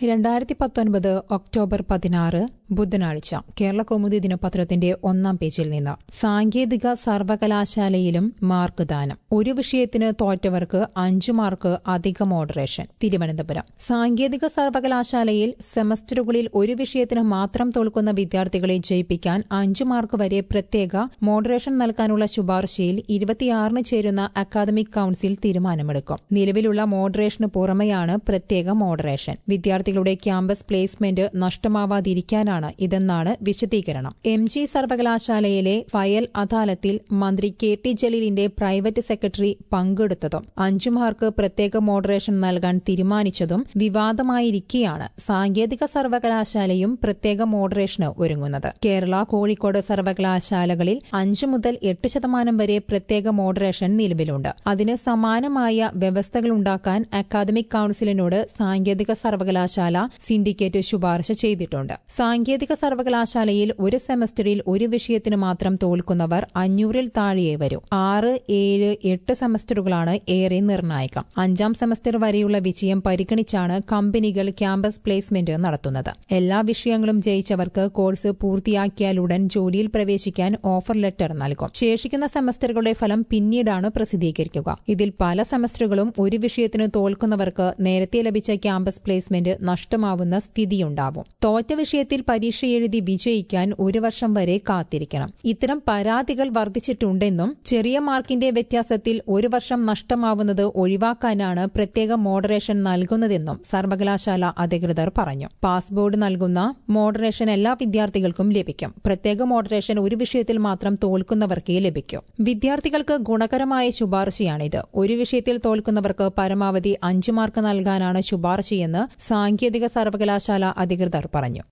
രണ്ടായിരത്തി പത്തൊൻപത് ഒക്ടോബർ പതിനാറ് ബുധനാഴ്ച കേരള കൗമുദി ദിനപത്രത്തിന്റെ ഒന്നാം പേജിൽ നിന്ന് സാങ്കേതിക സർവകലാശാലയിലും മാർക്ക് ദാനം ഒരു വിഷയത്തിന് തോറ്റവർക്ക് അഞ്ചു മാർക്ക് അധിക മോഡറേഷൻ തിരുവനന്തപുരം സാങ്കേതിക സർവകലാശാലയിൽ സെമസ്റ്ററുകളിൽ ഒരു വിഷയത്തിന് മാത്രം തോൽക്കുന്ന വിദ്യാർത്ഥികളെ ജയിപ്പിക്കാൻ അഞ്ചു മാർക്ക് വരെ പ്രത്യേക മോഡറേഷൻ നൽകാനുള്ള ശുപാർശയിൽ ഇരുപത്തിയാറിന് ചേരുന്ന അക്കാദമിക് കൌൺസിൽ തീരുമാനമെടുക്കും നിലവിലുള്ള മോഡറേഷന് പുറമെയാണ് പ്രത്യേക മോഡറേഷൻ വിദ്യാർത്ഥികളുടെ ക്യാമ്പസ് പ്ലേസ്മെന്റ് നഷ്ടമാവാതിരിക്കാനാണ് ഇതെന്നാണ് വിശദീകരണം എം ജി സർവകലാശാലയിലെ ഫയൽ അദാലത്തിൽ മന്ത്രി കെ ടി ജലീലിന്റെ പ്രൈവറ്റ് സെക്രട്ടറി പങ്കെടുത്തതും അഞ്ചു മാർക്ക് പ്രത്യേക മോഡറേഷൻ നൽകാൻ തീരുമാനിച്ചതും വിവാദമായിരിക്കെയാണ് സാങ്കേതിക സർവകലാശാലയും പ്രത്യേക മോഡറേഷന് ഒരുങ്ങുന്നത് കേരള കോഴിക്കോട് സർവകലാശാലകളിൽ അഞ്ചു മുതൽ എട്ട് ശതമാനം വരെ പ്രത്യേക മോഡറേഷൻ നിലവിലുണ്ട് അതിന് സമാനമായ വ്യവസ്ഥകളുണ്ടാക്കാൻ അക്കാദമിക് കൌൺസിലിനോട് സാങ്കേതിക സർവകലാശാല സിൻഡിക്കേറ്റ് ശുപാർശ ചെയ്തിട്ടുണ്ട് സാങ്കേതിക സർവകലാശാലയിൽ ഒരു സെമസ്റ്ററിൽ ഒരു വിഷയത്തിന് മാത്രം തോൽക്കുന്നവർ അഞ്ഞൂറിൽ താഴെയേ വരൂ ആറ് ഏഴ് എട്ട് സെമസ്റ്ററുകളാണ് ഏറെ നിർണായകം അഞ്ചാം സെമസ്റ്റർ വരെയുള്ള വിജയം പരിഗണിച്ചാണ് കമ്പനികൾ ക്യാമ്പസ് പ്ലേസ്മെന്റ് നടത്തുന്നത് എല്ലാ വിഷയങ്ങളും ജയിച്ചവർക്ക് കോഴ്സ് പൂർത്തിയാക്കിയാലുടൻ ജോലിയിൽ പ്രവേശിക്കാൻ ഓഫർ ലെറ്റർ നൽകും ശേഷിക്കുന്ന സെമസ്റ്ററുകളുടെ ഫലം പിന്നീടാണ് പ്രസിദ്ധീകരിക്കുക ഇതിൽ പല സെമസ്റ്ററുകളും ഒരു വിഷയത്തിന് തോൽക്കുന്നവർക്ക് നേരത്തെ ലഭിച്ച ക്യാമ്പസ് പ്ലേസ്മെന്റ് നഷ്ടമാവുന്ന സ്ഥിതിയുണ്ടാവും തോറ്റ വിഷയത്തിൽ പരീക്ഷ എഴുതി വിജയിക്കാൻ ഒരു വർഷം വരെ കാത്തിരിക്കണം ഇത്തരം പരാതികൾ വർദ്ധിച്ചിട്ടുണ്ടെന്നും ചെറിയ മാർക്കിന്റെ വ്യത്യാസത്തിൽ ഒരു വർഷം നഷ്ടമാവുന്നത് ഒഴിവാക്കാനാണ് പ്രത്യേക മോഡറേഷൻ നൽകുന്നതെന്നും സർവകലാശാല അധികൃതർ പറഞ്ഞു പാസ്ബോർഡ് നൽകുന്ന മോഡറേഷൻ എല്ലാ വിദ്യാർത്ഥികൾക്കും ലഭിക്കും പ്രത്യേക മോഡറേഷൻ ഒരു വിഷയത്തിൽ മാത്രം തോൽക്കുന്നവർക്കേ ലഭിക്കൂ വിദ്യാർത്ഥികൾക്ക് ഗുണകരമായ ശുപാർശയാണിത് ഒരു വിഷയത്തിൽ തോൽക്കുന്നവർക്ക് പരമാവധി അഞ്ചു മാർക്ക് നൽകാനാണ് ശുപാർശയെന്ന് സാങ്കേതിക സർവകലാശാല അധികൃതർ പറഞ്ഞു